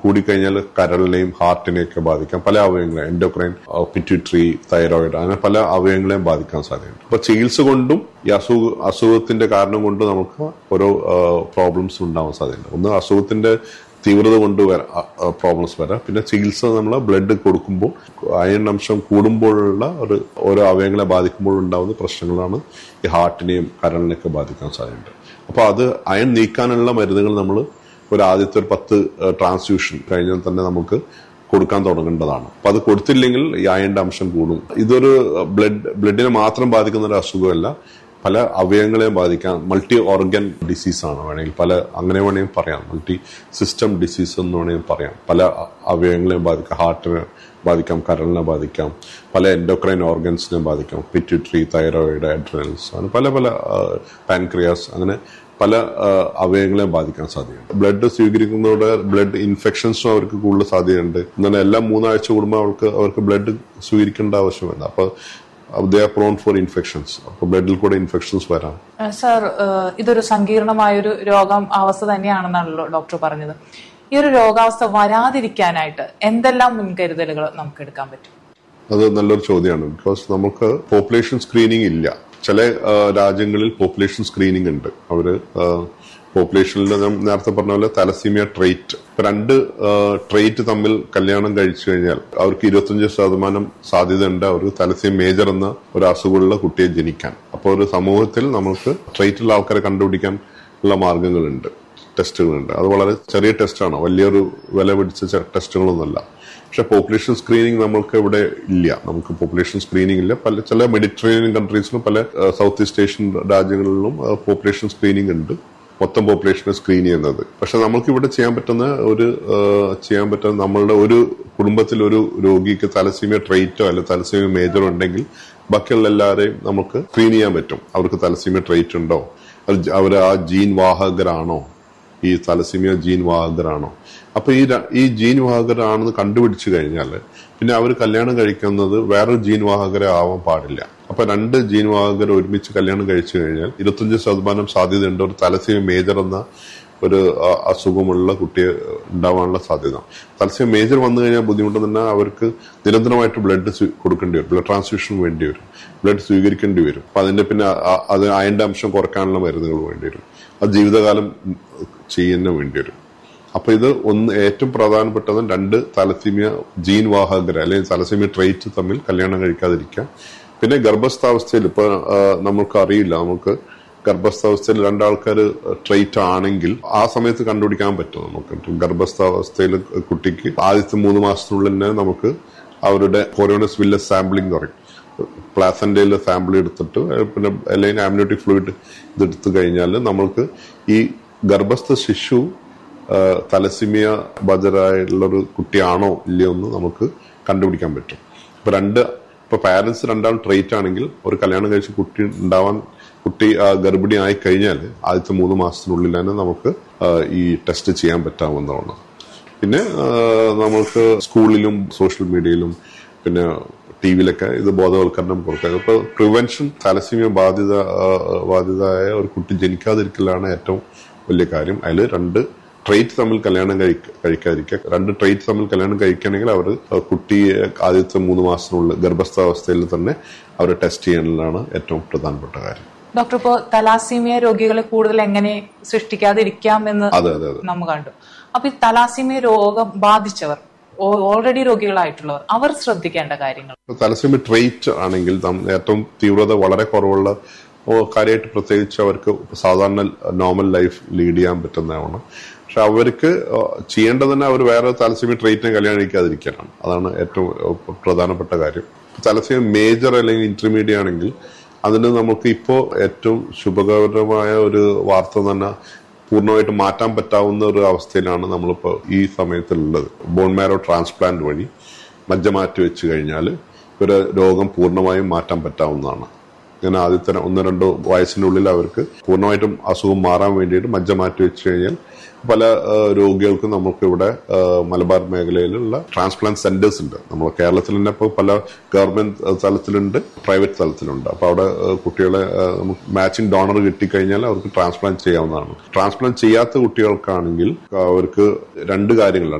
കൂടിക്കഴിഞ്ഞാൽ കരളിനെയും ഹാർട്ടിനെയും ഒക്കെ ബാധിക്കാം പല അവയവങ്ങളെയും എൻഡോക്രൈൻ പിറ്റ്യൂട്ടറി തൈറോയിഡ് അങ്ങനെ പല അവയവങ്ങളെയും ബാധിക്കാൻ സാധ്യതയുണ്ട് അപ്പൊ ചികിത്സ കൊണ്ടും ഈ അസുഖ അസുഖത്തിന്റെ കാരണം കൊണ്ട് നമുക്ക് ഓരോ പ്രോബ്ലംസ് ഉണ്ടാവാൻ സാധ്യതയുണ്ട് ഒന്ന് അസുഖത്തിന്റെ തീവ്രത കൊണ്ട് പ്രോബ്ലംസ് വരാം പിന്നെ ചികിത്സ നമ്മൾ ബ്ലഡ് കൊടുക്കുമ്പോൾ അയൺ അംശം കൂടുമ്പോഴുള്ള ഒരു ഓരോ അവയവങ്ങളെ ബാധിക്കുമ്പോൾ ഉണ്ടാകുന്ന പ്രശ്നങ്ങളാണ് ഈ ഹാർട്ടിനെയും കരളിനെയൊക്കെ ബാധിക്കാൻ സാധ്യതയുണ്ട് അപ്പോൾ അത് അയൺ നീക്കാനുള്ള മരുന്നുകൾ നമ്മൾ ഒരു ആദ്യത്തെ ഒരു പത്ത് ട്രാൻസ്ഫ്യൂഷൻ കഴിഞ്ഞാൽ തന്നെ നമുക്ക് കൊടുക്കാൻ തുടങ്ങേണ്ടതാണ് അപ്പൊ അത് കൊടുത്തില്ലെങ്കിൽ ഈ അയണിന്റെ അംശം കൂടും ഇതൊരു ബ്ലഡ് ബ്ലഡിനെ മാത്രം ബാധിക്കുന്ന ഒരു അസുഖമല്ല പല അവയവങ്ങളെയും ബാധിക്കാം മൾട്ടി ഓർഗൻ ഡിസീസ് ആണ് വേണമെങ്കിൽ പല അങ്ങനെ വേണമെങ്കിൽ പറയാം മൾട്ടി സിസ്റ്റം ഡിസീസ് എന്ന് വേണമെങ്കിൽ പറയാം പല അവയവങ്ങളെയും ബാധിക്കാം ഹാർട്ടിനെ ബാധിക്കാം കരളിനെ ബാധിക്കാം പല എൻഡോക്രൈൻ ഓർഗൻസിനെ ബാധിക്കാം പിറ്റ്യൂട്ടറി തൈറോയിഡ് അഡ്രനൽസ് അങ്ങനെ പല പല പാൻക്രിയാസ് അങ്ങനെ പല അവയവങ്ങളെയും ബാധിക്കാൻ സാധ്യതയുണ്ട് ബ്ലഡ് സ്വീകരിക്കുന്നതോടെ ബ്ലഡ് ഇൻഫെക്ഷൻസും അവർക്ക് കൂടുതൽ സാധ്യതയുണ്ട് എന്നാൽ എല്ലാ മൂന്നാഴ്ച കൂടുമ്പോൾ അവർക്ക് അവർക്ക് ബ്ലഡ് സ്വീകരിക്കേണ്ട ആവശ്യമില്ല അപ്പൊ they are prone for infections അപ്പൊ ബ്ലഡിൽ കൂടെ ഇൻഫെക്ഷൻസ് വരാം സർ ഇതൊരു സങ്കീർണമായൊരു രോഗം അവസ്ഥ തന്നെയാണെന്നാണല്ലോ ഡോക്ടർ പറഞ്ഞത് ഈ ഒരു രോഗാവസ്ഥ വരാതിരിക്കാനായിട്ട് എന്തെല്ലാം മുൻകരുതലുകൾ നമുക്ക് എടുക്കാൻ പറ്റും അത് നല്ലൊരു ചോദ്യമാണ് ബിക്കോസ് നമുക്ക് പോപ്പുലേഷൻ സ്ക്രീനിങ് ഇല്ല ചില രാജ്യങ്ങളിൽ പോപ്പുലേഷൻ സ്ക്രീനിങ് ഉണ്ട് അവര് പോപ്പുലേഷനിൽ ഞാൻ നേരത്തെ പറഞ്ഞ പോലെ തലസീമിയ ട്രേറ്റ് രണ്ട് ട്രേറ്റ് തമ്മിൽ കല്യാണം കഴിച്ചു കഴിഞ്ഞാൽ അവർക്ക് ഇരുപത്തഞ്ച് ശതമാനം സാധ്യതയുണ്ട് അവർക്ക് തലസീം മേജർ എന്ന ഒരു അസുഖമുള്ള കുട്ടിയെ ജനിക്കാൻ അപ്പോൾ ഒരു സമൂഹത്തിൽ നമുക്ക് ട്രേറ്റുള്ള ആൾക്കാരെ കണ്ടുപിടിക്കാൻ ഉള്ള മാർഗങ്ങളുണ്ട് ടെസ്റ്റുകളുണ്ട് അത് വളരെ ചെറിയ ടെസ്റ്റാണ് വലിയൊരു വില പിടിച്ച ടെസ്റ്റുകളൊന്നുമല്ല പക്ഷെ പോപ്പുലേഷൻ സ്ക്രീനിങ് നമ്മൾക്ക് ഇവിടെ ഇല്ല നമുക്ക് പോപ്പുലേഷൻ സ്ക്രീനിങ് ഇല്ല പല ചില മെഡിറ്ററേനിയൻ കൺട്രീസിലും പല സൗത്ത് ഈസ്റ്റ് ഏഷ്യൻ രാജ്യങ്ങളിലും പോപ്പുലേഷൻ സ്ക്രീനിങ് ഉണ്ട് മൊത്തം പോപ്പുലേഷനെ സ്ക്രീൻ ചെയ്യുന്നത് പക്ഷെ നമുക്ക് ഇവിടെ ചെയ്യാൻ പറ്റുന്ന ഒരു ചെയ്യാൻ പറ്റുന്ന നമ്മളുടെ ഒരു കുടുംബത്തിൽ ഒരു രോഗിക്ക് തലസീമിയ ട്രേറ്റോ അല്ലെ തലസീമിയ മേജറോ ഉണ്ടെങ്കിൽ ബാക്കിയുള്ള എല്ലാവരെയും നമുക്ക് സ്ക്രീൻ ചെയ്യാൻ പറ്റും അവർക്ക് തലസീമിയ ട്രേറ്റ് ഉണ്ടോ അവർ ആ ജീൻ വാഹകരാണോ ഈ തലസീമിയ ജീൻ വാഹകരാണോ അപ്പൊ ഈ ഈ ജീൻ വാഹകരാണെന്ന് കണ്ടുപിടിച്ചു കഴിഞ്ഞാൽ പിന്നെ അവർ കല്യാണം കഴിക്കുന്നത് വേറൊരു ജീൻ വാഹകരെ ആവാൻ പാടില്ല അപ്പൊ രണ്ട് ജീൻ വാഹകർ ഒരുമിച്ച് കല്യാണം കഴിച്ചു കഴിഞ്ഞാൽ ഇരുപത്തഞ്ച് ശതമാനം സാധ്യതയുണ്ട് ഒരു തലസീമ മേജർ എന്ന ഒരു അസുഖമുള്ള കുട്ടിയെ ഉണ്ടാവാനുള്ള സാധ്യത തലസീമ മേജർ വന്നു കഴിഞ്ഞാൽ ബുദ്ധിമുട്ട് തന്നെ അവർക്ക് നിരന്തരമായിട്ട് ബ്ലഡ് കൊടുക്കേണ്ടി വരും ബ്ലഡ് ട്രാൻസ്ഫ്യൂഷൻ വേണ്ടി വരും ബ്ലഡ് സ്വീകരിക്കേണ്ടി വരും അപ്പൊ അതിന്റെ പിന്നെ അത് അയന്റെ അംശം കുറയ്ക്കാനുള്ള മരുന്നുകൾ വേണ്ടി വരും അത് ജീവിതകാലം ചെയ്യുന്ന വേണ്ടി വരും അപ്പൊ ഇത് ഒന്ന് ഏറ്റവും പ്രധാനപ്പെട്ടത് രണ്ട് തലസീമിയ ജീൻ വാഹകർ അല്ലെങ്കിൽ തലസീമിയ ട്രേറ്റ് തമ്മിൽ കല്യാണം കഴിക്കാതിരിക്കാം പിന്നെ ഗർഭസ്ഥാവസ്ഥയിൽ ഇപ്പൊ നമുക്ക് അറിയില്ല നമുക്ക് ഗർഭസ്ഥാവസ്ഥയിൽ രണ്ടാൾക്കാർ ട്രേറ്റ് ആണെങ്കിൽ ആ സമയത്ത് കണ്ടുപിടിക്കാൻ പറ്റും നമുക്ക് ഗർഭസ്ഥാവസ്ഥയിൽ കുട്ടിക്ക് ആദ്യത്തെ മൂന്ന് മാസത്തിനുള്ളിൽ തന്നെ നമുക്ക് അവരുടെ കൊറോണസ് വില്ലസ് സാമ്പിളിംഗ് പറയും പ്ലാസന്റയിൽ സാമ്പിൾ എടുത്തിട്ട് പിന്നെ അല്ലെങ്കിൽ ആംനോട്ടിക് ഫ്ലൂയിഡ് ഇതെടുത്തു കഴിഞ്ഞാൽ നമ്മൾക്ക് ഈ ഗർഭസ്ഥ ശിശു തലസിമിയ ബജറായുള്ള ഒരു കുട്ടിയാണോ ഇല്ലയോ എന്ന് നമുക്ക് കണ്ടുപിടിക്കാൻ പറ്റും ഇപ്പൊ രണ്ട് ഇപ്പൊ പാരന്റ്സ് രണ്ടാളും ട്രേറ്റ് ആണെങ്കിൽ ഒരു കല്യാണം കഴിച്ച് കുട്ടി ഉണ്ടാവാൻ കുട്ടി ഗർഭിണി ആയി കഴിഞ്ഞാൽ ആദ്യത്തെ മൂന്ന് മാസത്തിനുള്ളിൽ തന്നെ നമുക്ക് ഈ ടെസ്റ്റ് ചെയ്യാൻ പറ്റാവുന്നതാണ് പിന്നെ നമുക്ക് സ്കൂളിലും സോഷ്യൽ മീഡിയയിലും പിന്നെ ടി വിയിലൊക്കെ ഇത് ബോധവൽക്കരണം കൊടുക്കുക ഇപ്പൊ പ്രിവെൻഷൻ തലസീമിയ ബാധിത ബാധിതയായ ഒരു കുട്ടി ജനിക്കാതിരിക്കലാണ് ഏറ്റവും വലിയ കാര്യം അതിൽ രണ്ട് ട്രേറ്റ് തമ്മിൽ കല്യാണം കഴിക്കാതിരിക്കുക രണ്ട് ട്രേറ്റ് തമ്മിൽ കല്യാണം കഴിക്കുകയാണെങ്കിൽ അവർ കുട്ടിയെ ആദ്യത്തെ മൂന്ന് മാസത്തിനുള്ളിൽ ഗർഭസ്ഥാവസ്ഥയിൽ തന്നെ അവർ ടെസ്റ്റ് ചെയ്യാനുള്ളതാണ് ഏറ്റവും പ്രധാനപ്പെട്ട കാര്യം ഡോക്ടർ ഇപ്പോ തലാസീമിയ രോഗികളെ കൂടുതൽ എങ്ങനെ സൃഷ്ടിക്കാതിരിക്കാം എന്ന് നമ്മൾ കണ്ടു അപ്പൊ ഈ തലാസീമിയ രോഗം ബാധിച്ചവർ ഓൾറെഡി രോഗികളായിട്ടുള്ളവർ അവർ ശ്രദ്ധിക്കേണ്ട കാര്യങ്ങൾ തലസീമിയ ട്രേറ്റ് ആണെങ്കിൽ ഏറ്റവും തീവ്രത വളരെ കുറവുള്ള കാര്യമായിട്ട് പ്രത്യേകിച്ച് അവർക്ക് സാധാരണ നോർമൽ ലൈഫ് ലീഡ് ചെയ്യാൻ പറ്റുന്നതാണ് പക്ഷെ അവർക്ക് ചെയ്യേണ്ടത് തന്നെ അവർ വേറെ തലസീമിയ ട്രീറ്റിനെ കല്യാണം കഴിക്കാതിരിക്കാനാണ് അതാണ് ഏറ്റവും പ്രധാനപ്പെട്ട കാര്യം തലസീമിയ മേജർ അല്ലെങ്കിൽ ഇന്റർമീഡിയറ്റ് ആണെങ്കിൽ അതിന് നമുക്ക് ഇപ്പോൾ ഏറ്റവും ശുഭകരമായ ഒരു വാർത്ത തന്നെ പൂർണ്ണമായിട്ട് മാറ്റാൻ പറ്റാവുന്ന ഒരു അവസ്ഥയിലാണ് നമ്മളിപ്പോൾ ഈ സമയത്തുള്ളത് ബോൺ മാരോ ട്രാൻസ്പ്ലാന്റ് വഴി മജ്ജ മാറ്റി വെച്ച് കഴിഞ്ഞാൽ ഒരു രോഗം പൂർണ്ണമായും മാറ്റാൻ പറ്റാവുന്നതാണ് ഇങ്ങനെ ആദ്യത്തെ ഒന്ന് രണ്ടോ വയസ്സിനുള്ളിൽ അവർക്ക് പൂർണ്ണമായിട്ടും അസുഖം മാറാൻ വേണ്ടിയിട്ട് മജ്ജ മാറ്റി വെച്ച് കഴിഞ്ഞാൽ പല രോഗികൾക്കും നമുക്ക് ഇവിടെ മലബാർ മേഖലയിലുള്ള ട്രാൻസ്പ്ലാന്റ് സെന്റേഴ്സ് ഉണ്ട് നമ്മൾ കേരളത്തിൽ തന്നെ ഇപ്പോൾ പല ഗവൺമെന്റ് തലത്തിലുണ്ട് പ്രൈവറ്റ് തലത്തിലുണ്ട് അപ്പോൾ അവിടെ കുട്ടികളെ നമുക്ക് മാച്ചിങ് ഡോണർ കിട്ടിക്കഴിഞ്ഞാൽ അവർക്ക് ട്രാൻസ്പ്ലാന്റ് ചെയ്യാവുന്നതാണ് ട്രാൻസ്പ്ലാന്റ് ചെയ്യാത്ത കുട്ടികൾക്കാണെങ്കിൽ അവർക്ക് രണ്ട് കാര്യങ്ങളാണ്